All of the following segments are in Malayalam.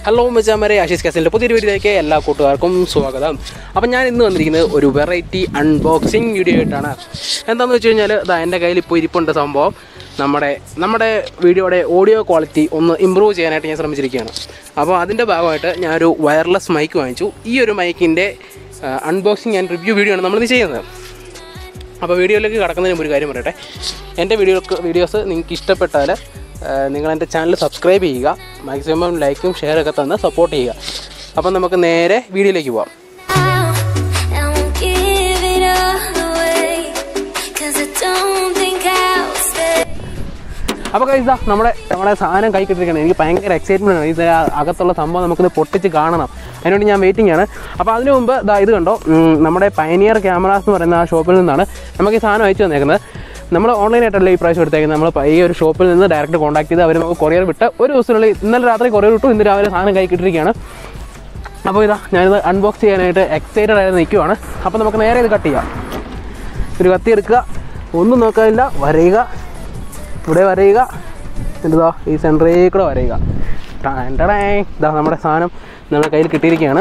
ഹലോ മച്ചാമരെ ആശീസ് കാസിൻ്റെ പുതിയൊരു വീഡിയോയിലേക്ക് എല്ലാ കൂട്ടുകാർക്കും സ്വാഗതം അപ്പം ഞാൻ ഇന്ന് വന്നിരിക്കുന്നത് ഒരു വെറൈറ്റി അൺബോക്സിങ് വീഡിയോ ആയിട്ടാണ് എന്താണെന്ന് വെച്ച് കഴിഞ്ഞാൽ ഇതാ എൻ്റെ കയ്യിൽ ഇപ്പോൾ ഇരിപ്പുണ്ട് സംഭവം നമ്മുടെ നമ്മുടെ വീഡിയോയുടെ ഓഡിയോ ക്വാളിറ്റി ഒന്ന് ഇമ്പ്രൂവ് ചെയ്യാനായിട്ട് ഞാൻ ശ്രമിച്ചിരിക്കുകയാണ് അപ്പോൾ അതിൻ്റെ ഭാഗമായിട്ട് ഞാനൊരു വയർലെസ് മൈക്ക് വാങ്ങിച്ചു ഈ ഒരു മൈക്കിൻ്റെ അൺബോക്സിങ് ആൻഡ് റിവ്യൂ വീഡിയോ ആണ് നമ്മളിത് ചെയ്യുന്നത് അപ്പോൾ വീഡിയോയിലേക്ക് കടക്കുന്നതിന് മുമ്പ് ഒരു കാര്യം പറയട്ടെ എൻ്റെ വീഡിയോ വീഡിയോസ് നിങ്ങൾക്ക് ഇഷ്ടപ്പെട്ടാൽ നിങ്ങൾ എൻ്റെ ചാനൽ സബ്സ്ക്രൈബ് ചെയ്യുക മാക്സിമം ലൈക്കും ഷെയറൊക്കെ തന്ന് സപ്പോർട്ട് ചെയ്യുക അപ്പം നമുക്ക് നേരെ വീഡിയോയിലേക്ക് പോവാം I won't give it all away. Cause I don't think I'll stay. അപ്പോൾ കഴിച്ചാ നമ്മുടെ നമ്മുടെ സാധനം കൈ കിട്ടിയിരിക്കണം എനിക്ക് ഭയങ്കര എക്സൈറ്റ്മെൻ്റ് ആണ് ഇത് അകത്തുള്ള സംഭവം നമുക്കിത് പൊട്ടിച്ച് കാണണം അതിനുവേണ്ടി ഞാൻ വെയിറ്റിംഗ് ആണ് അപ്പോൾ അതിനു മുമ്പ് ദാ ഇത് കണ്ടോ ഉം, നമ്മുടെ പയനിയർ ക്യാമറാസ് എന്ന് പറയുന്ന ആ ഷോപ്പിൽ നിന്നാണ് നമുക്ക് ഈ സാധനം അയച്ചു തന്നേക്കുന്നത് നമ്മൾ ഓൺലൈനായിട്ടല്ല ഈ പ്രാവശ്യം എടുത്തേക്കുന്നത് നമ്മൾ ഈ ഒരു ഷോപ്പിൽ നിന്ന് ഡയറക്റ്റ് കോൺടാക്ട് ചെയ്ത് അവർ നമുക്ക് കൊറിയർ വിട്ട് ഒരു ദിവസത്തിനുള്ളിൽ ഇന്നലെ രാത്രി കൊറിയർ വിട്ടു ഇന്ന് രാവിലെ സാധനം കൈ കിട്ടിയിരിക്കുകയാണ് അപ്പോൾ ഇതാ ഞാനിത് അൺബോക്സ് ചെയ്യാനായിട്ട് എക്സൈറ്റഡ് ആയിട്ട് നിൽക്കുവാണ് അപ്പോൾ നമുക്ക് നേരെ ഇത് കട്ട് ചെയ്യാം ഒരു കത്തി എടുക്കുക ഒന്നും നോക്കാനില്ല വരയുക ഇവിടെ വരയുക എന്നിട്ടോ ഈ സെൻറ്ററിൽ കൂടെ വരയുക ടാൻടടേ. ഇതാ നമ്മുടെ സാധനം നമ്മുടെ കയ്യിൽ കിട്ടിയിരിക്കുകയാണ്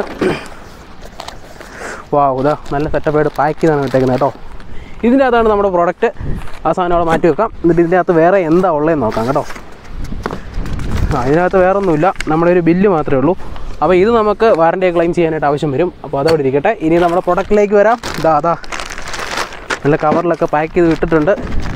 വാ ഇതാ നല്ല സെറ്റപ്പായിട്ട് പാക്ക് ചെയ്താണ് ഇട്ടേക്കുന്നത് കേട്ടോ ഇതിൻ്റെ അകത്താണ് നമ്മുടെ പ്രോഡക്റ്റ് ആ സാധനം അവിടെ മാറ്റി വെക്കാം എന്നിട്ട് ഇതിൻ്റെ അകത്ത് വേറെ എന്താ ഉള്ളതെന്ന് നോക്കാം കേട്ടോ ആ ഇതിനകത്ത് വേറെ ഒന്നുമില്ല നമ്മുടെ ഒരു ബില്ല് മാത്രമേ ഉള്ളൂ അപ്പോൾ ഇത് നമുക്ക് വാറൻറ്റി ക്ലെയിം ചെയ്യാനായിട്ട് ആവശ്യം വരും അപ്പോൾ അതവിടെ ഇരിക്കട്ടെ ഇനി നമ്മുടെ പ്രൊഡക്റ്റിലേക്ക് വരാം ഇതാ അതാ നല്ല കവറിലൊക്കെ പാക്ക് ചെയ്ത് ഇട്ടിട്ടുണ്ട്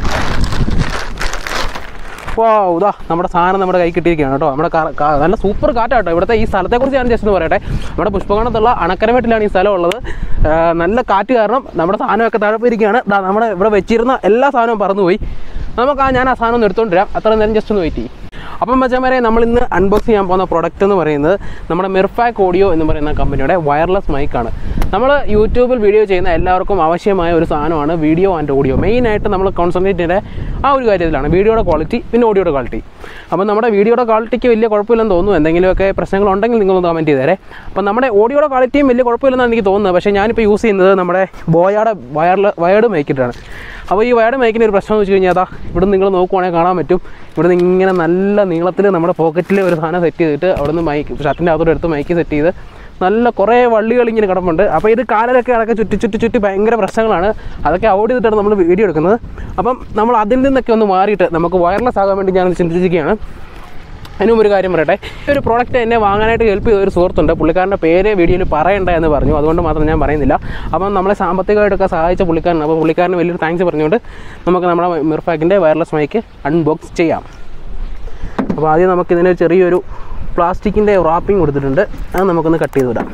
ഓ ഇതാ നമ്മുടെ സാധനം നമ്മുടെ കൈ കിട്ടിയിരിക്കുകയാണ് കേട്ടോ നമ്മുടെ കാ- കാ- നല്ല സൂപ്പർ കാറ്റാട്ടോ ഇവിടുത്തെ ഈ സ്ഥലത്തെക്കുറിച്ച് ഞാൻ ജസ്റ്റ് ഒന്ന് പറയട്ടെ നമ്മുടെ പുഷ്പകണത്തുള്ള അണക്കരമേട്ടിലാണ് ഈ സ്ഥലം ഉള്ളത് ആ, നല്ല കാറ്റ് കാരണം നമ്മുടെ സാധനമൊക്കെ താഴെ പോയിരിക്കുകയാണ് ദാ നമ്മുടെ ഇവിടെ വെച്ചിരുന്ന എല്ലാ സാധനവും പറന്നുപോയി നമുക്ക് ആ ഞാൻ ആ സാധനം ഒന്ന് എടുത്തുകൊണ്ട് വരാം അത്ര നേരം ജസ്റ്റ് ഒന്ന് വെയിറ്റ് ചെയ്യും അപ്പം മച്ചാമാരെ നമ്മൾ ഇന്ന് അൺബോക്സ് ചെയ്യാൻ പോകുന്ന പ്രൊഡക്റ്റ് എന്ന് പറയുന്നത് നമ്മുടെ മിർഫാക് ഓഡിയോ എന്ന് പറയുന്ന കമ്പനിയുടെ വയർലെസ് മൈക്കാണ് നമ്മൾ യൂട്യൂബിൽ വീഡിയോ ചെയ്യുന്ന എല്ലാവർക്കും ആവശ്യമായ ഒരു സാധനമാണ് വീഡിയോ ആൻഡ് ഓഡിയോ മെയിനായിട്ട് നമ്മൾ കോൺസെൻട്രേറ്റ് ചെയ്യുന്ന ആ ഒരു കാര്യത്തിലാണ് വീഡിയോയുടെ ക്വാളിറ്റി പിന്നെ ഓഡിയോയുടെ ക്വാളിറ്റി അപ്പം നമ്മുടെ വീഡിയോയുടെ ക്വാളിറ്റിക്ക് വലിയ കുഴപ്പമില്ലെന്ന് തോന്നുന്നു എന്തെങ്കിലുമൊക്കെ പ്രശ്നങ്ങളുണ്ടെങ്കിൽ നിങ്ങളൊന്ന് കമൻറ്റ് ചെയ്തേരെ അപ്പം നമ്മുടെ ഓഡിയോയുടെ ക്വാളിറ്റിയും വലിയ കുഴപ്പമില്ലെന്നാണ് എനിക്ക് തോന്നുന്നത് പക്ഷേ ഞാനിപ്പോൾ യൂസ് ചെയ്യുന്നത് നമ്മുടെ ബോയയുടെ വയർലെ വയർഡ് മൈക്കിട്ടാണ് അപ്പോൾ ഈ വയർഡ് മൈക്കിൻ്റെ ഒരു പ്രശ്നം എന്ന് വെച്ച് കഴിഞ്ഞാൽ അതാ ഇവിടെ നിങ്ങൾ നോക്കുവാണെങ്കിൽ കാണാൻ പറ്റും ഇവിടെ നിന്ന് ഇങ്ങനെ നല്ല നീളത്തിൽ നമ്മുടെ പോക്കറ്റിൽ ഒരു സാധനം സെറ്റ് ചെയ്തിട്ട് അവിടെ നിന്ന് മൈക്ക് ഷർട്ടിൻ്റെ അകത്തോടെ എടുത്ത് മൈക്ക് സെറ്റ് ചെയ്ത് നല്ല കുറേ വള്ളികൾ ഇങ്ങനെ കിടപ്പുണ്ട് അപ്പോൾ ഇത് കാലിലൊക്കെ അടക്കം ചുറ്റി ചുറ്റി ചുറ്റി ഭയങ്കര പ്രശ്നങ്ങളാണ് അതൊക്കെ അവോയ്ഡ് ചെയ്തിട്ടാണ് നമ്മൾ വീഡിയോ എടുക്കുന്നത് അപ്പം നമ്മൾ അതിൽ നിന്നൊക്കെ ഒന്ന് മാറിയിട്ട് നമുക്ക് വയർലെസ് ആകാൻ വേണ്ടി ഞാൻ ചിന്തിച്ചിരിക്കുകയാണ് അതിനും ഒരു കാര്യം പറയട്ടെ ഈ ഒരു പ്രോഡക്റ്റ് എന്നെ വാങ്ങാനായിട്ട് ഹെൽപ്പ് ചെയ്ത ഒരു സുഹൃത്തുണ്ട് പുള്ളിക്കാരൻ്റെ പേര് വീഡിയോയിൽ പറയണ്ട എന്ന് പറഞ്ഞു അതുകൊണ്ട് മാത്രം ഞാൻ പറയുന്നില്ല അപ്പം നമ്മളെ സാമ്പത്തികമായിട്ടൊക്കെ സഹായിച്ച പുള്ളിക്കാരൻ അപ്പോൾ പുള്ളിക്കാരന് വലിയൊരു താങ്ക്സ് പറഞ്ഞുകൊണ്ട് നമുക്ക് നമ്മുടെ മിർഫാക്കിൻ്റെ വയർലെസ് മൈക്ക് അൺബോക്സ് ചെയ്യാം അപ്പോൾ ആദ്യം നമുക്കിതിന് ചെറിയൊരു പ്ലാസ്റ്റിക്കിൻ്റെ റാപ്പിംഗ് കൊടുത്തിട്ടുണ്ട് അത് നമുക്കൊന്ന് കട്ട് ചെയ്ത് വിടാം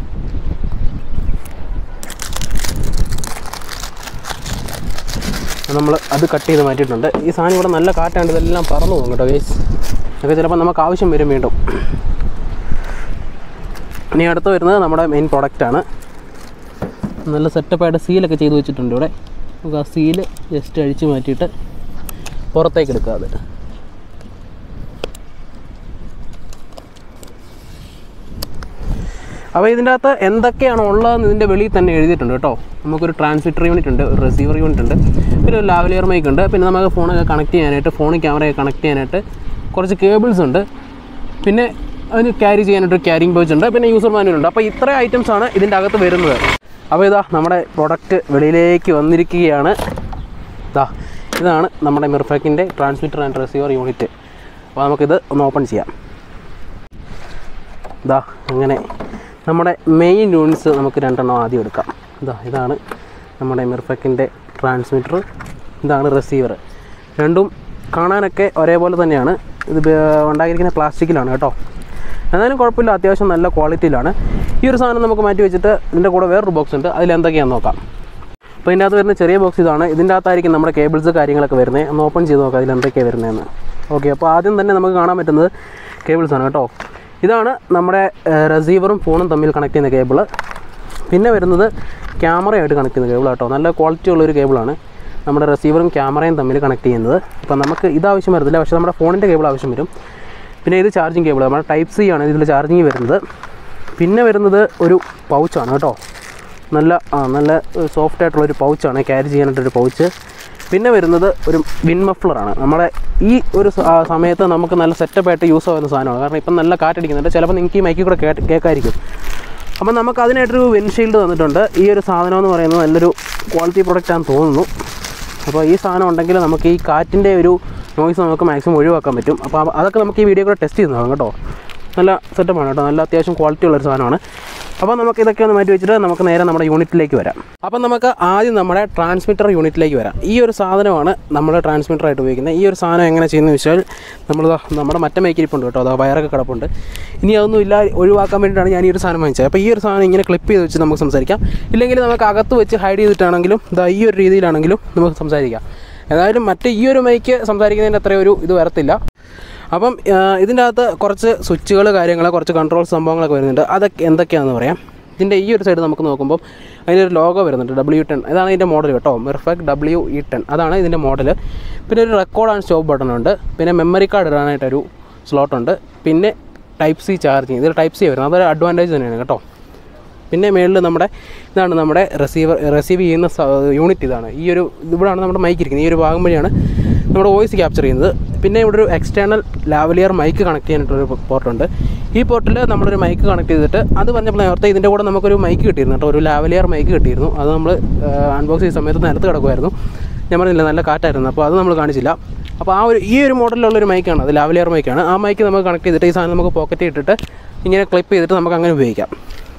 നമ്മൾ അത് കട്ട് ചെയ്ത് മാറ്റിയിട്ടുണ്ട് ഈ സാധനം ഇവിടെ നല്ല കാറ്റാണ്ട് ഇതെല്ലാം പറന്നു പോകും കേട്ടോ ഗൈസ് ഒക്കെ ചിലപ്പോൾ നമുക്ക് ആവശ്യം വരും വീണ്ടും ഇനി അടുത്ത് വരുന്നത് നമ്മുടെ മെയിൻ പ്രോഡക്റ്റാണ് നല്ല സെറ്റപ്പായിട്ട് സീലൊക്കെ ചെയ്ത് വെച്ചിട്ടുണ്ട് ഇവിടെ നമുക്ക് ആ സീല് ജസ്റ്റ് അഴിച്ച് മാറ്റിയിട്ട് പുറത്തേക്ക് എടുക്കുക അത് അപ്പോൾ ഇതിൻ്റെ അകത്ത് എന്തൊക്കെയാണ് ഉള്ളതെന്ന് ഇതിൻ്റെ വെളിയിൽ തന്നെ എഴുതിയിട്ടുണ്ട് കേട്ടോ നമുക്കൊരു ട്രാൻസ്മിറ്റർ യൂണിറ്റ് ഉണ്ട് ഒരു റിസീവർ യൂണിറ്റ് ഉണ്ട് പിന്നെ ഒരു ലാവലിയർ മൈക്ക് ഉണ്ട് പിന്നെ നമുക്ക് ഫോണൊക്കെ കണക്ട് ചെയ്യാനായിട്ട് ഫോണിൽ ക്യാമറയൊക്കെ കണക്ട് ചെയ്യാനായിട്ട് കുറച്ച് കേബിൾസ് ഉണ്ട് പിന്നെ അതിന് ക്യാരി ചെയ്യാനായിട്ട് ഒരു ക്യാരിങ് ബോച്ച് ഉണ്ട് പിന്നെ യൂസർ മാനുവൽ ഉണ്ട് അപ്പോൾ ഇത്ര ഐറ്റംസ് ആണ് ഇതിൻ്റെ അകത്ത് വരുന്നത് അപ്പോൾ ഇതാ നമ്മുടെ പ്രൊഡക്റ്റ് വെളിയിലേക്ക് വന്നിരിക്കുകയാണ് ഇതാ ഇതാണ് നമ്മുടെ മിർഫാക്കിൻ്റെ ട്രാൻസ്മിറ്റർ ആൻഡ് റിസീവർ യൂണിറ്റ് അപ്പോൾ നമുക്കിത് ഒന്ന് ഓപ്പൺ ചെയ്യാം ഇതാ അങ്ങനെ നമ്മുടെ മെയിൻ യൂണിറ്റ്സ് നമുക്ക് രണ്ടെണ്ണം ആദ്യം എടുക്കാം ഇതാ ഇതാണ് നമ്മുടെ മിർഫക്കിൻ്റെ ട്രാൻസ്മിറ്റർ ഇതാണ് റിസീവർ രണ്ടും കാണാനൊക്കെ ഒരേപോലെ തന്നെയാണ് ഇത് ബ- ഉണ്ടാക്കിയിരിക്കുന്ന പ്ലാസ്റ്റിക്കിലാണ് കേട്ടോ എന്നാലും കുഴപ്പമില്ല അത്യാവശ്യം നല്ല ക്വാളിറ്റിയിലാണ് ഈ ഒരു സാധനം നമുക്ക് മാറ്റി വെച്ചിട്ട് ഇതിൻ്റെ കൂടെ വേറൊരു ബോക്സ് ഉണ്ട് അതിൽ എന്തൊക്കെയാണെന്ന് നോക്കാം അപ്പോൾ ഇതിൻ്റെ അകത്ത് വരുന്ന ചെറിയ ബോക്സ് ഇതാണ് ഇതിൻ്റെ അകത്തായിരിക്കും നമ്മുടെ കേബിൾസ് കാര്യങ്ങളൊക്കെ വരുന്നത് ഒന്ന് ഓപ്പൺ ചെയ്ത് നോക്കാം അതിൽ എന്തൊക്കെയാണ് വരുന്നതെന്ന് ഓക്കെ അപ്പോൾ ആദ്യം തന്നെ നമുക്ക് കാണാൻ പറ്റുന്നത് കേബിൾസ് ആണ് കേട്ടോ ഇതാണ് നമ്മുടെ റിസീവറും ഫോണും തമ്മിൽ കണക്ട് ചെയ്യുന്ന കേബിള് പിന്നെ വരുന്നത് ക്യാമറയായിട്ട് കണക്ട് ചെയ്യുന്ന കേബിൾ കേട്ടോ നല്ല ക്വാളിറ്റി ഉള്ളൊരു കേബിളാണ് നമ്മുടെ റിസീവറും ക്യാമറയും തമ്മിൽ കണക്ട് ചെയ്യുന്നത് അപ്പോൾ നമുക്ക് ഇത് ആവശ്യം വരുന്നില്ല പക്ഷേ നമ്മുടെ ഫോണിൻ്റെ കേബിൾ ആവശ്യം വരും പിന്നെ ഇത് ചാർജിങ് കേബിൾ നമ്മുടെ ടൈപ്പ് സി ആണ് ഇതിൽ ചാർജിങ് വരുന്നത് പിന്നെ വരുന്നത് ഒരു പൗച്ചാണ് കേട്ടോ നല്ല ആ നല്ല സോഫ്റ്റ് ആയിട്ടുള്ളൊരു പൗച്ചാണ് ക്യാരി ചെയ്യാനായിട്ടൊരു പൗച്ച് പിന്നെ വരുന്നത് ഒരു വിൻ മഫ്ലറാണ് നമ്മുടെ ഈ ഒരു സ- ആ സമയത്ത് നമുക്ക് നല്ല സെറ്റപ്പായിട്ട് യൂസ് ആവുന്ന സാധനമാണ് കാരണം ഇപ്പം നല്ല കാറ്റടിക്കുന്നുണ്ട് ചിലപ്പോൾ നിങ്ങൾക്ക് ഈ മൈക്കിൽ കൂടെ കേട്ട് കേൾക്കായിരിക്കും അപ്പം നമുക്ക് അതിനായിട്ടൊരു വിൻഷീൽഡ് തന്നിട്ടുണ്ട് ഈ ഒരു സാധനം എന്ന് പറയുന്നത് നല്ലൊരു ക്വാളിറ്റി പ്രൊഡക്റ്റ് ആണെന്ന് തോന്നുന്നു അപ്പോൾ ഈ സാധനം ഉണ്ടെങ്കിൽ നമുക്ക് ഈ കാറ്റിൻ്റെ ഒരു നോയ്സ് നമുക്ക് മാക്സിമം ഒഴിവാക്കാൻ പറ്റും അപ്പോൾ അവ- അതൊക്കെ നമുക്ക് ഈ വീഡിയോ കൂടെ ടെസ്റ്റ് ചെയ്ത് നോക്കാം കേട്ടോ നല്ല സെറ്റപ്പാണ് കേട്ടോ നല്ല അത്യാവശ്യം ക്വാളിറ്റി ഉള്ളൊരു സാധനമാണ് അപ്പോൾ നമുക്ക് ഇതൊക്കെ ഒന്ന് മാറ്റി വെച്ചിട്ട് നമുക്ക് നേരെ നമ്മുടെ യൂണിറ്റിലേക്ക് വരാം അപ്പം നമുക്ക് ആദ്യം നമ്മുടെ ട്രാൻസ്മിറ്റർ യൂണിറ്റിലേക്ക് വരാം ഈ ഒരു സാധനമാണ് നമ്മൾ ട്രാൻസ്മിറ്ററായിട്ട് ഉപയോഗിക്കുന്നത് ഈ ഒരു സാധനം എങ്ങനെ ചെയ്യുന്നത് വെച്ചാൽ നമ്മൾ നമ്മുടെ മറ്റേ മൈക്കിരിപ്പുണ്ട് കേട്ടോ അതാ വയറൊക്കെ കിടപ്പുണ്ട് ഇനി അതൊന്നും ഇല്ല ഒഴിവാക്കാൻ വേണ്ടിയിട്ടാണ് ഞാൻ ഈ ഒരു സാധനം വാങ്ങിച്ചത് അപ്പോൾ ഈ ഒരു സാധനം ഇങ്ങനെ ക്ലിപ്പ് ചെയ്ത് വെച്ച് നമുക്ക് സംസാരിക്കാം ഇല്ലെങ്കിൽ നമുക്ക് അകത്ത് വെച്ച് ഹൈഡ് ചെയ്തിട്ടാണെങ്കിലും ഇതാ ഈ ഒരു രീതിയിലാണെങ്കിലും നമുക്ക് സംസാരിക്കാം ഏതായാലും മറ്റേ ഈ ഒരു മൈക്ക് സംസാരിക്കുന്നതിൻ്റെ അത്രയും ഒരു ഇത് വരത്തില്ല അപ്പം ആ, ഇതിൻ്റെ അകത്ത് കുറച്ച് സ്വിച്ചുകൾ കാര്യങ്ങൾ കുറച്ച് കൺട്രോൾ സംഭവങ്ങളൊക്കെ വരുന്നുണ്ട് അതൊക്കെ എന്തൊക്കെയാണെന്ന് പറയാം ഇതിൻ്റെ ഈ ഒരു സൈഡ് നമുക്ക് നോക്കുമ്പോൾ അതിൻ്റെ ഒരു ലോഗോ വരുന്നുണ്ട് ഡബ്ല്യു ടെൻ ഇതാണ് ഇതിൻ്റെ മോഡൽ കേട്ടോ മിർഫെക്ട് ഡബ്ല്യു ഇ ടെൻ അതാണ് ഇതിൻ്റെ മോഡൽ പിന്നെ ഒരു റെക്കോർഡ് ആൻഡ് സ്റ്റോപ്പ് ബട്ടൺ ഉണ്ട് പിന്നെ മെമ്മറി കാർഡ് ഇടാനായിട്ടൊരു സ്ലോട്ട് ഉണ്ട് പിന്നെ ടൈപ്പ് സി ചാർജിങ് ഇതിൽ ടൈപ്പ് സി വരുന്നത് അതൊരു അഡ്വാൻറ്റേജ് തന്നെയാണ് കേട്ടോ പിന്നെ മേളിൽ നമ്മുടെ ഇതാണ് നമ്മുടെ റിസീവർ റിസീവ് ചെയ്യുന്ന യൂണിറ്റ് ഇതാണ് ഈ ഒരു ഇവിടെയാണ് നമ്മുടെ മൈക്ക് ഇരിക്കുന്നത് ഈ ഒരു ഭാഗം വഴിയാണ് നമ്മുടെ വോയിസ് ക്യാപ്ചർ ചെയ്യുന്നത് പിന്നെ ഇവിടെ ഒരു എക്സ്റ്റേണൽ ലാവലിയർ മൈക്ക് കണക്ട് ചെയ്യാനായിട്ടൊരു പോർട്ടുണ്ട് ഈ പോർട്ടിൽ നമ്മളൊരു മൈക്ക് കണക്ട് ചെയ്തിട്ട് അത് പറഞ്ഞപ്പോൾ നേരത്തെ ഇതിൻ്റെ കൂടെ നമുക്കൊരു മൈക്ക് കിട്ടിയിരുന്നു കേട്ടോ ഒരു ലാവലിയർ മൈക്ക് കിട്ടിയിരുന്നു അത് നമ്മൾ അൺബോക്സ് ചെയ്യുന്ന സമയത്ത് നിലത്ത് കിടക്കുമായിരുന്നു ഞാൻ പറഞ്ഞില്ല നല്ല കാറ്റായിരുന്നു അപ്പോൾ അത് നമ്മൾ കാണിച്ചില്ല അപ്പോൾ ആ ഒരു ഈ ഒരു മോഡലിലുള്ളൊരു മൈക്കാണ് അത് ലാവലിയർ മൈക്കാണ് ആ മൈക്ക് നമുക്ക് കണക്ട് ചെയ്തിട്ട് ഈ സാധനം നമുക്ക് പോക്കറ്റിൽ ഇട്ടിട്ട് ഇങ്ങനെ ക്ലിപ്പ് ചെയ്തിട്ട് നമുക്ക് അങ്ങനെ ഉപയോഗിക്കാം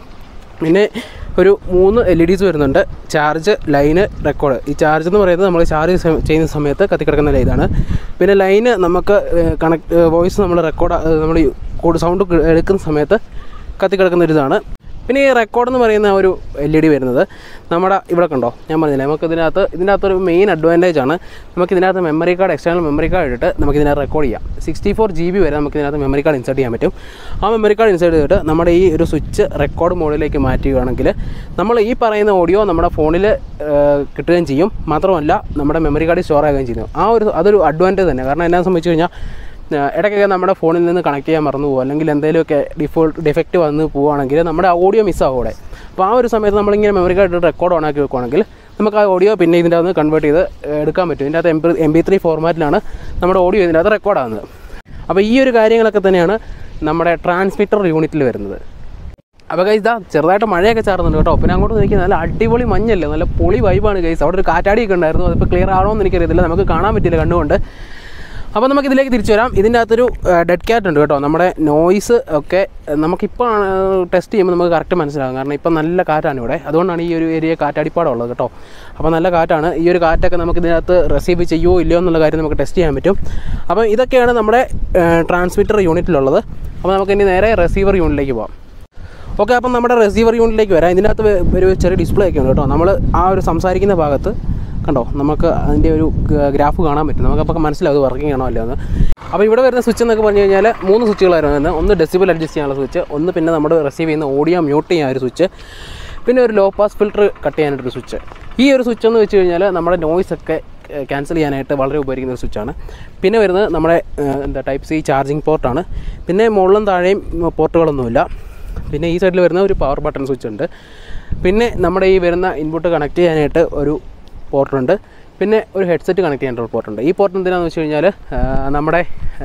പിന്നെ ഒരു മൂന്ന് എൽ ഇ ഡീസ് വരുന്നുണ്ട് ചാർജ് ലൈന് റെക്കോർഡ് ഈ ചാർജ് എന്ന് പറയുന്നത് നമ്മൾ ചാർജ് ചെയ്യുന്ന സമയത്ത് കത്തിക്കിടക്കുന്ന ലൈനാണ് പിന്നെ ലൈന് നമുക്ക് കണക്ട് വോയിസ് നമ്മൾ റെക്കോർഡ് നമ്മൾ സൗണ്ട് എടുക്കുന്ന സമയത്ത് കത്തിക്കിടക്കുന്ന ഒരു ഇതാണ് പിന്നെ ഈ റെക്കോർഡ് എന്ന് പറയുന്ന ആ ഒരു എൽ ഇ ഡി വരുന്നത് നമ്മുടെ ഇവിടെ കണ്ടോ ഞാൻ പറഞ്ഞില്ലേ നമുക്ക് ഇതിനകത്ത് ഇതിൻ്റെ അകത്തൊരു മെയിൻ അഡ്വാൻറ്റേജ് ആണ് നമുക്ക് ഇതിനകത്ത് memory card external memory card ഇട്ടിട്ട് നമുക്ക് ഇതിനകത്ത് റെക്കോർഡ് ചെയ്യാം സിക്സ്റ്റി ഫോർ ജി ബി വരെ നമുക്ക് ഇതിനകത്ത് മെമ്മറി കാർഡ് ഇൻസേർട്ട് ചെയ്യാൻ പറ്റും ആ മെമ്മറി കാർഡ് ഇൻസേർട്ട് ചെയ്തിട്ട് നമ്മുടെ ഈ ഒരു സ്വിച്ച് റെക്കോർഡ് മോഡിലേക്ക് മാറ്റുകയാണെങ്കിൽ നമ്മൾ ഈ പറയുന്ന ഓഡിയോ നമ്മുടെ ഫോണിൽ കിട്ടുകയും ചെയ്യും മാത്രമല്ല നമ്മുടെ മെമ്മറി കാർഡിൽ സ്റ്റോർ ആകുകയും ചെയ്യും ആ ഒരു അതൊരു അഡ്വാൻറ്റേജ് തന്നെ കാരണം എന്നാ സംബന്ധിച്ച് കഴിഞ്ഞാൽ ആ, ഇടയ്ക്കൊക്കെ നമ്മുടെ ഫോണിൽ നിന്ന് കണക്ട് ചെയ്യാൻ മറന്നു പോകും അല്ലെങ്കിൽ എന്തെങ്കിലുമൊക്കെ ഡിഫോൾട്ട് ഡിഫക്റ്റ് വന്ന് പോവുകയാണെങ്കിൽ നമ്മുടെ ഓഡിയോ മിസ്സാവും അവിടെ അപ്പോൾ ആ ഒരു സമയത്ത് നമ്മളിങ്ങനെ മെമ്മറി കാർഡ് റെക്കോർഡ് ഓൺ ആക്കി വെക്കുകയാണെങ്കിൽ നമുക്ക് ആ ഓഡിയോ പിന്നെ ഇതിൻ്റെ അകത്ത് കൺവേർട്ട് ചെയ്ത് ഏ, എടുക്കാൻ പറ്റും ഇതിൻ്റെ അകത്ത് M P M B three ഫോർമാറ്റിലാണ് നമ്മുടെ ഓഡിയോ ഇതിൻ്റെ അകത്ത് റെക്കോർഡ് ആകുന്നത് അപ്പോൾ ഈ ഒരു കാര്യങ്ങളൊക്കെ തന്നെയാണ് നമ്മുടെ ട്രാൻസ്മിറ്റർ യൂണിറ്റിൽ വരുന്നത് അപ്പോൾ ഗൈസ് ഇതാ ചെറുതായിട്ട് മഴയൊക്കെ ചാറുന്നുണ്ട് കേട്ടോ പിന്നെ അങ്ങോട്ട് നോക്കി നല്ല അടിപൊളി മഞ്ഞല്ലേ നല്ല പൊളി വൈബാണ് ഗൈസ് അവിടെ ഒരു കാറ്റാടിയൊക്കെ ഉണ്ടായിരുന്നു അതിപ്പോൾ ക്ലിയർ ആണോ എന്ന് എനിക്കറിയത്തില്ല നമുക്ക് കാണാൻ പറ്റില്ല കണ്ടുകൊണ്ട് അപ്പോൾ നമുക്ക് ഇതിലേക്ക് തിരിച്ചു വരാം ഇതിൻ്റെ അകത്തൊരു ഡെഡ് ക്യാറ്റ് ഉണ്ട് കേട്ടോ നമ്മുടെ നോയ്സ് ഒക്കെ ഏഹ്, നമുക്കിപ്പോൾ ടെസ്റ്റ് ചെയ്യുമ്പോൾ നമുക്ക് കറക്റ്റ് മനസ്സിലാകും കാരണം ഇപ്പം നല്ല കാറ്റാണ് ഇവിടെ അതുകൊണ്ടാണ് ഈ ഒരു ഏരിയ കാറ്റടിപ്പാടം ഉള്ളത് കേട്ടോ അപ്പോൾ നല്ല കാറ്റാണ് ഈ ഒരു കാറ്റൊക്കെ നമുക്ക് ഇതിനകത്ത് റിസീവ് ചെയ്യുമോ ഇല്ലയോ എന്നുള്ള കാര്യം നമുക്ക് ടെസ്റ്റ് ചെയ്യാൻ പറ്റും അപ്പോൾ ഇതൊക്കെയാണ് നമ്മുടെ ട്രാൻസ്മിറ്റർ യൂണിറ്റിലുള്ളത് അപ്പോൾ നമുക്ക് ഇനി നേരെ റിസീവർ യൂണിറ്റിലേക്ക് പോകാം ഓക്കെ അപ്പം നമ്മുടെ റിസീവർ യൂണിറ്റിലേക്ക് വരാം ഇതിനകത്ത് വേ- ഒരു ചെറിയ ഡിസ്പ്ലേ ഒക്കെ ഉണ്ട് കേട്ടോ നമ്മൾ ആ ഒരു സംസാരിക്കുന്ന ഭാഗത്ത് കണ്ടോ നമുക്ക് അതിൻ്റെ ഒരു ഗ്രാഫ് കാണാൻ പറ്റും നമുക്കപ്പോൾ മനസ്സിലാവും അത് വർക്കിംഗ് ആണോ അല്ലയോ എന്ന് അപ്പോൾ ഇവിടെ വരുന്ന സ്വിച്ച് എന്നൊക്കെ പറഞ്ഞു കഴിഞ്ഞാൽ മൂന്ന് സ്വിച്ചുകളായിരുന്നു വരുന്നത് ഒന്ന് ഡെസിബിൾ അഡ്ജസ്റ്റ് ചെയ്യാനുള്ള സ്വിച്ച് ഒന്ന് പിന്നെ നമ്മുടെ റിസീവ് ചെയ്യുന്ന ഓഡിയോ മ്യൂട്ട് ചെയ്യാൻ ഒരു സ്വിച്ച് പിന്നെ ഒരു ലോ പാസ് ഫിൽറ്റർ കട്ട് ചെയ്യാനായിട്ടൊരു സ്വിച്ച് ഈ ഒരു സ്വിച്ച് എന്ന് വെച്ച് കഴിഞ്ഞാൽ നമ്മുടെ നോയ്സ് ഒക്കെ ക്യാൻസൽ ചെയ്യാനായിട്ട് വളരെ ഉപകരിക്കുന്ന ഒരു സ്വിച്ചാണ് പിന്നെ വരുന്നത് നമ്മുടെ ഏഹ്, എന്താ ടൈപ്പ് സി ചാർജിങ് പോർട്ടാണ് പിന്നെ മുകളിലും താഴെയും പോർട്ടുകളൊന്നുമില്ല പിന്നെ ഈ സൈഡിൽ വരുന്ന ഒരു പവർ ബട്ടൺ സ്വിച്ച് ഉണ്ട് പിന്നെ നമ്മുടെ ഈ വരുന്ന ഇൻപുട്ട് കണക്ട് ചെയ്യാനായിട്ട് ഒരു പോർട്ടുണ്ട് പിന്നെ ഒരു ഹെഡ്സെറ്റ് കണക്ട് ചെയ്യാനായിട്ട് പോർട്ടുണ്ട് ഈ പോർട്ട് എന്തിനാണെന്ന് വെച്ച് കഴിഞ്ഞാൽ നമ്മുടെ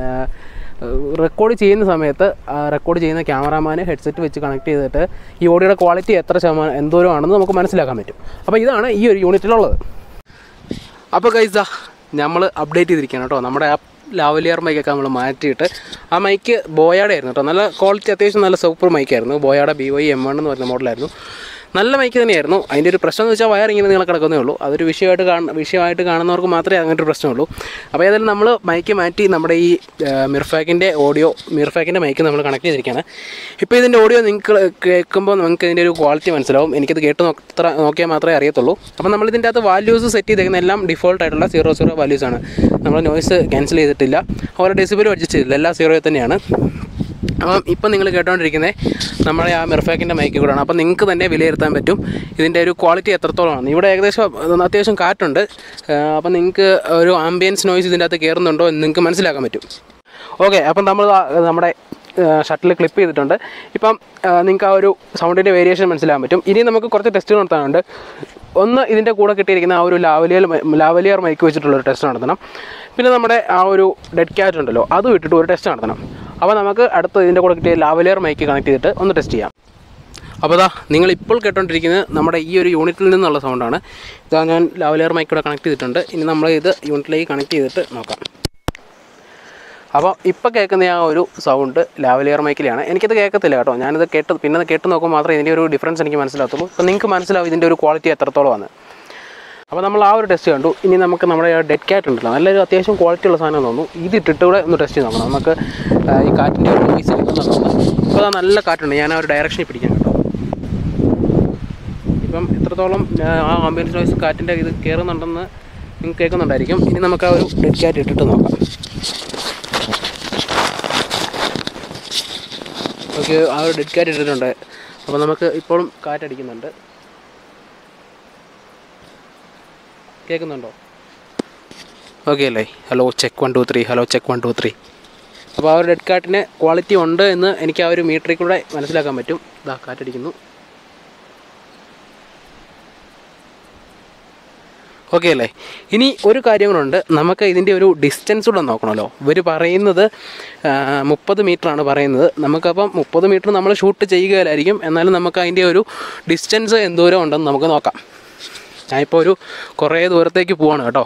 റെക്കോർഡ് ചെയ്യുന്ന സമയത്ത് റെക്കോർഡ് ചെയ്യുന്ന ക്യാമറാമാന് ഹെഡ്സെറ്റ് വെച്ച് കണക്ട് ചെയ്തിട്ട് ഈ ഓഡിയോയുടെ ക്വാളിറ്റി എത്ര ശതമാനം എന്തോരം ആണെന്ന് നമുക്ക് മനസ്സിലാക്കാൻ പറ്റും അപ്പോൾ ഇതാണ് ഈ ഒരു യൂണിറ്റിലുള്ളത് അപ്പോൾ കൈസ നമ്മൾ അപ്ഡേറ്റ് ചെയ്തിരിക്കുകയാണ് കേട്ടോ നമ്മുടെ ആ ലാവലിയർ മൈക്കൊക്കെ നമ്മൾ മാറ്റിയിട്ട് ആ മൈക്ക് ബോയാടെ ആയിരുന്നു കേട്ടോ നല്ല ക്വാളിറ്റി അത്യാവശ്യം നല്ല സൂപ്പർ മൈക്കായിരുന്നു ബോയാടെ ബി വൈ എം വൺ എന്ന് പറയുന്ന മോഡലായിരുന്നു നല്ല മൈക്ക് തന്നെയായിരുന്നു അതിൻ്റെ ഒരു പ്രശ്നം എന്ന് വെച്ചാൽ വയർ ഇങ്ങനെ നിങ്ങൾ കിടക്കുന്നേ ഉള്ളൂ അതൊരു വിഷയമായിട്ട് കാണ വിഷയമായിട്ട് കാണുന്നവർക്ക് മാത്രമേ അങ്ങനത്തെ ഒരു പ്രശ്നമുള്ളൂ അപ്പോൾ ഏതായാലും നമ്മൾ മൈക്ക് മാറ്റി നമ്മുടെ ഈ മിർഫാക്കിൻ്റെ ഓഡിയോ മിർഫാക്കിൻ്റെ മൈക്ക് നമ്മൾ കണക്ട് ചെയ്തിരിക്കുകയാണ് ഇപ്പോൾ ഇതിൻ്റെ ഓഡിയോ നിങ്ങൾക്ക് കേൾക്കുമ്പോൾ നിങ്ങൾക്ക് ഇതിൻ്റെ ഒരു ക്വാളിറ്റി മനസ്സിലാവും എനിക്കത് കേട്ട് നോക്ക നോക്കിയാൽ മാത്രമേ അറിയത്തുള്ളൂ അപ്പോൾ നമ്മൾ ഇതിൻ്റെ അകത്ത് വാല്യൂസ് സെറ്റ് ചെയ്തേക്കുന്ന എല്ലാം ഡിഫോൾട്ട് ആയിട്ടുള്ള സീറോ സീറോ വാല്യൂസ് ആണ് നമ്മൾ നോയ്സ് ക്യാൻസൽ ചെയ്തിട്ടില്ല അതുപോലെ ഡെസിബിലും അഡ്ജസ്റ്റ് ചെയ്തില്ല എല്ലാം സീറോ തന്നെയാണ് അപ്പം ഇപ്പം നിങ്ങൾ കേട്ടോണ്ടിരിക്കുന്നത് നമ്മുടെ ആ മിർഫാക്കിൻ്റെ മൈക്കിൽ കൂടെയാണ് അപ്പം നിങ്ങൾക്ക് തന്നെ വിലയിരുത്താൻ പറ്റും ഇതിൻ്റെ ഒരു ക്വാളിറ്റി എത്രത്തോളമാണ് ഇവിടെ ഏകദേശം അത്യാവശ്യം കാറ്റുണ്ട് അപ്പം നിങ്ങൾക്ക് ഒരു ആംബിയൻസ് നോയ്സ് ഇതിൻ്റെ അകത്ത് കയറുന്നുണ്ടോ എന്ന് നിങ്ങൾക്ക് മനസ്സിലാക്കാൻ പറ്റും ഓക്കെ അപ്പം നമ്മൾ ദാ നമ്മുടെ ഷട്ടിൽ ക്ലിപ്പ് ചെയ്തിട്ടുണ്ട് ഇപ്പം നിങ്ങൾക്ക് ആ ഒരു സൗണ്ടിൻ്റെ വേരിയേഷൻ മനസ്സിലാകാൻ പറ്റും ഇനി നമുക്ക് കുറച്ച് ടെസ്റ്റ് നടത്താനുണ്ട് ഒന്ന് ഇതിൻ്റെ കൂടെ കിട്ടിയിരിക്കുന്ന ആ ഒരു ലാവലിയർ ലാവലിയർ മൈക്ക് വെച്ചിട്ടുള്ള ഒരു ടെസ്റ്റ് നടത്തണം പിന്നെ നമ്മുടെ ആ ഒരു ഡെഡ് ക്യാറ്റ് ഉണ്ടല്ലോ അത് വിട്ടിട്ട് ഒരു ടെസ്റ്റ് നടത്തണം അപ്പോൾ നമുക്ക് അടുത്ത് ഇതിൻ്റെ കൂടെ കിട്ടിയ ലാവലിയർ മൈക്ക് കണക്ട് ചെയ്തിട്ട് ഒന്ന് ടെസ്റ്റ് ചെയ്യാം അപ്പോൾ അതാ നിങ്ങൾ ഇപ്പോൾ കേട്ടോണ്ടിരിക്കുന്നത് നമ്മുടെ ഈ ഒരു യൂണിറ്റിൽ നിന്നുള്ള സൗണ്ടാണ് ഇതാ ഞാൻ ലാവലിയർ മൈക്കൂടെ കണക്ട് ചെയ്തിട്ടുണ്ട് ഇനി നമ്മൾ ഇത് യൂണിറ്റിലേക്ക് കണക്ട് ചെയ്തിട്ട് നോക്കാം അപ്പോൾ ഇപ്പോൾ കേൾക്കുന്ന ആ ഒരു സൗണ്ട് ലാവലിയർ മൈക്കിലാണ് എനിക്കിത് കേൾക്കത്തില്ല കേട്ടോ ഞാനിത് കേട്ട് പിന്നെ ഇത് കേട്ട് നോക്കുമ്പോൾ മാത്രമേ ഇതിൻ്റെ ഒരു ഡിഫറൻസ് എനിക്ക് മനസ്സിലാകത്തുള്ളൂ അപ്പോൾ നിങ്ങൾക്ക് മനസ്സിലാവും ഇതിൻ്റെ ഒരു ക്വാളിറ്റി എത്രത്തോളമാണ് അപ്പോൾ നമ്മൾ ആ ഒരു ടെസ്റ്റ് കണ്ടു ഇനി നമുക്ക് നമ്മുടെ ഡെഡ് ക്യാറ്റ് ഉണ്ടല്ലോ നല്ലൊരു അത്യാവശ്യം ക്വാളിറ്റി ഉള്ള സാധനം തോന്നുന്നു ഇത് ഇട്ടിട്ട് കൂടെ ഒന്ന് ടെസ്റ്റ് ചെയ്ത് നോക്കണം നമുക്ക് ആ, ഈ കാറ്റിൻ്റെ ഒരു നോയ്സ് കിട്ടുന്നുണ്ടോ ഇപ്പോൾ അതാ നല്ല കാറ്റുണ്ട് ഞാൻ ആ ഒരു ഡയറക്ഷനിൽ പിടിക്കാം കേട്ടോ ഇപ്പം എത്രത്തോളം ആ, ആ ആംബിയൻസ് നോയ്സ് കാറ്റിൻ്റെ ഇത് കയറുന്നുണ്ടെന്ന് നിങ്ങൾക്ക് കേൾക്കുന്നുണ്ടായിരിക്കും ഇനി നമുക്ക് ആ ഒരു ഡെഡ് ക്യാറ്റ് ഇട്ടിട്ട് നോക്കാം ഓക്കെ ആ ഒരു ഡെഡ് ക്യാറ്റ് ഇട്ടിട്ടുണ്ട് അപ്പോൾ നമുക്ക് ഇപ്പോഴും കാറ്റടിക്കുന്നുണ്ട് കേൾക്കുന്നുണ്ടോ ഓക്കെ അല്ലേ hello check one two three hello check one two three അപ്പോൾ ആ ഒരു ഡെഡ് കാറ്റിന് ക്വാളിറ്റി ഉണ്ട് എന്ന് എനിക്ക് ആ ഒരു മീറ്ററിൽ കൂടെ മനസ്സിലാക്കാൻ പറ്റും ഇതാ കാറ്റടിക്കുന്നു ഓക്കെ അല്ലേ ഇനി ഒരു കാര്യം കൂടെ നമുക്ക് ഇതിൻ്റെ ഒരു ഡിസ്റ്റൻസ് കൂടെ നോക്കണമല്ലോ ഇവർ പറയുന്നത് മുപ്പത് ആണ് പറയുന്നത് നമുക്കപ്പം മുപ്പത് മീറ്റർ നമ്മൾ ഷൂട്ട് ചെയ്യുകയില്ലായിരിക്കും എന്നാലും നമുക്ക് അതിൻ്റെ ഒരു ഡിസ്റ്റൻസ് എന്തോരം ഉണ്ടെന്ന് നമുക്ക് നോക്കാം ഞാനിപ്പോൾ ഒരു കുറേ ദൂരത്തേക്ക് പോവാണ് കേട്ടോ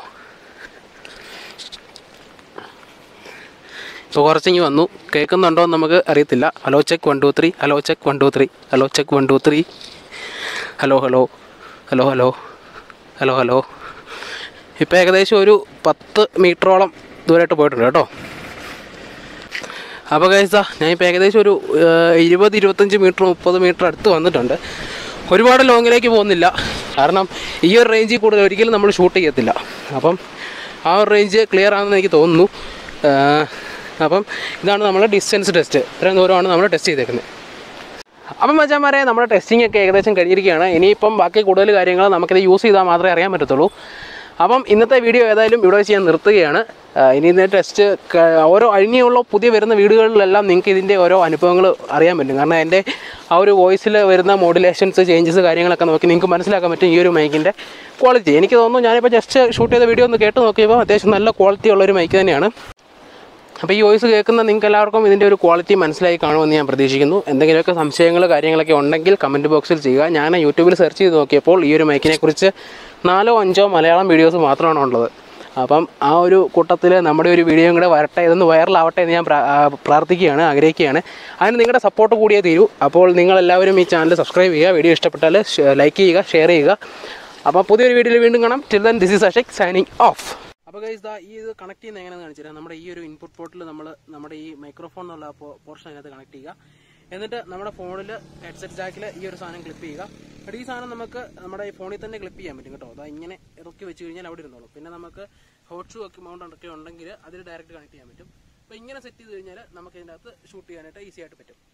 ഇപ്പോൾ കുറച്ചിങ്ങ് വന്നു കേൾക്കുന്നുണ്ടോ എന്ന് നമുക്ക് അറിയത്തില്ല hello check one two three hello check one two three hello check one two three hello hello hello hello hello hello ഇപ്പോൾ ഏകദേശം ഒരു പത്ത് മീറ്ററോളം ദൂരമായിട്ട് പോയിട്ടുണ്ട് കേട്ടോ അപ്പോൾ കഴിച്ചാ ഞാനിപ്പോൾ ഏകദേശം ഒരു ഏഹ്, ഇരുപത് ഇരുപത്തഞ്ച് മീറ്റർ മുപ്പത് മീറ്റർ അടുത്ത് വന്നിട്ടുണ്ട് ഒരുപാട് ലോങ്ങിലേക്ക് പോകുന്നില്ല കാരണം ഈ ഒരു റേഞ്ചിൽ കൂടുതൽ ഒരിക്കലും നമ്മൾ ഷൂട്ട് ചെയ്യത്തില്ല അപ്പം ആ ഒരു റേഞ്ച് ക്ലിയർ ആണെന്ന് എനിക്ക് തോന്നുന്നു ഏഹ്, അപ്പം ഇതാണ് നമ്മുടെ ഡിസ്റ്റൻസ് ടെസ്റ്റ് ഇത്രയും ദൂരമാണ് നമ്മൾ ടെസ്റ്റ് ചെയ്തേക്കുന്നത് അപ്പം മച്ചാന്മാരെ നമ്മുടെ ടെസ്റ്റിംഗ് ഒക്കെ ഏകദേശം കഴിഞ്ഞിരിക്കുകയാണ് ഇനിയിപ്പം ബാക്കി കൂടുതൽ കാര്യങ്ങൾ നമുക്കിത് യൂസ് ചെയ്താൽ മാത്രമേ അറിയാൻ പറ്റത്തുള്ളൂ അപ്പം ഇന്നത്തെ വീഡിയോ ഏതായാലും ഇവിടെ വെച്ച് ഞാൻ നിർത്തുകയാണ് ആ, ഇനി ഇതിൻ്റെ ടെസ്റ്റ് ക- ഓരോ അഴിഞ്ഞുള്ള പുതിയ വരുന്ന വീടുകളിലെല്ലാം നിങ്ങൾക്ക് ഇതിൻ്റെ ഓരോ അനുഭവങ്ങൾ അറിയാൻ പറ്റും കാരണം എൻ്റെ ആ ഒരു വോയിസിൽ വരുന്ന മോഡുലേഷൻസ് ചേഞ്ചസ് കാര്യങ്ങളൊക്കെ നോക്കി നിങ്ങൾക്ക് മനസ്സിലാക്കാൻ പറ്റും ഈ ഒരു മൈക്കിൻ്റെ ക്വാളിറ്റി എനിക്ക് തോന്നുന്നു ഞാനിപ്പോൾ ജസ്റ്റ് ഷൂട്ട് ചെയ്ത വീഡിയോ ഒന്ന് കേട്ട് നോക്കിയപ്പോൾ അത്യാവശ്യം നല്ല ക്വാളിറ്റി ഉള്ളൊരു മൈക്ക് തന്നെയാണ് അപ്പോൾ ഈ വോയിസ് കേൾക്കുന്ന നിങ്ങൾക്ക് എല്ലാവർക്കും ഇതിൻ്റെ ഒരു ക്വാളിറ്റി മനസ്സിലായി കാണുമെന്ന് ഞാൻ പ്രതീക്ഷിക്കുന്നു എന്തെങ്കിലുമൊക്കെ സംശയങ്ങൾ കാര്യങ്ങളൊക്കെ ഉണ്ടെങ്കിൽ കമൻറ്റ് ബോക്സിൽ ചെയ്യുക ഞാൻ യൂട്യൂബിൽ സെർച്ച് ചെയ്ത് നോക്കിയപ്പോൾ ഈ ഒരു മൈക്കിനെ കുറിച്ച് നാലോ അഞ്ചോ മലയാളം വീഡിയോസ് മാത്രമാണ് ഉള്ളത് അപ്പം ആ ഒരു കൂട്ടത്തിൽ നമ്മുടെ ഒരു വീഡിയോയും കൂടെ വരട്ടെ ഇതൊന്ന് വൈറലാവട്ടെ എന്ന് ഞാൻ പ്രാ- ആ, പ്രാർത്ഥിക്കുകയാണ് ആഗ്രഹിക്കുകയാണ് അതിന് നിങ്ങളുടെ സപ്പോർട്ട് കൂടിയേ തീരൂ അപ്പോൾ നിങ്ങളെല്ലാവരും ഈ ചാനൽ സബ്സ്ക്രൈബ് ചെയ്യുക വീഡിയോ ഇഷ്ടപ്പെട്ടാൽ ലൈക്ക് ചെയ്യുക ഷെയർ ചെയ്യുക അപ്പോൾ പുതിയൊരു വീഡിയോയിൽ വീണ്ടും കാണാം till then this is Ashak signing off അപ്പോൾ ഗൈസ് ദാ ഈ ഇത് കണക്ട് ചെയ്യുന്ന എങ്ങനെയാണെന്ന് കാണിച്ചുതരാം നമ്മുടെ ഈ ഒരു ഇൻപുട്ട് പോർട്ടിൽ നമ്മൾ നമ്മുടെ ഈ മൈക്രോഫോൺ എന്നുള്ള പോർഷൻ അതിനകത്ത് കണക്ട് ചെയ്യുക എന്നിട്ട് നമ്മുടെ ഫോണിൽ ഹെഡ്സെറ്റ് ജാക്കിൽ ഈ ഒരു സാധനം ക്ലിപ്പ് ചെയ്യുക എന്നിട്ട് ഈ സാധനം നമുക്ക് നമ്മുടെ ഈ ഫോണിൽ തന്നെ ക്ലിപ്പ് ചെയ്യാൻ പറ്റും കേട്ടോ അതാ ഇങ്ങനെ ഇറക്കി വെച്ച് കഴിഞ്ഞാൽ അവിടെ ഇരുന്നോളൂ പിന്നെ നമുക്ക് ഹോട്ട് ഷൂ ഒക്കെ മൗണ്ട് ഒക്കെ ഉണ്ടെങ്കിൽ അതിൽ ഡയറക്റ്റ് കണക്ട് ചെയ്യാൻ പറ്റും അപ്പോൾ ഇങ്ങനെ സെറ്റ് ചെയ്ത് കഴിഞ്ഞാൽ നമുക്ക് ഇതിൻ്റെ അകത്ത് ഷൂട്ട് ചെയ്യാനായിട്ട് ഈസി ആയിട്ട് പറ്റും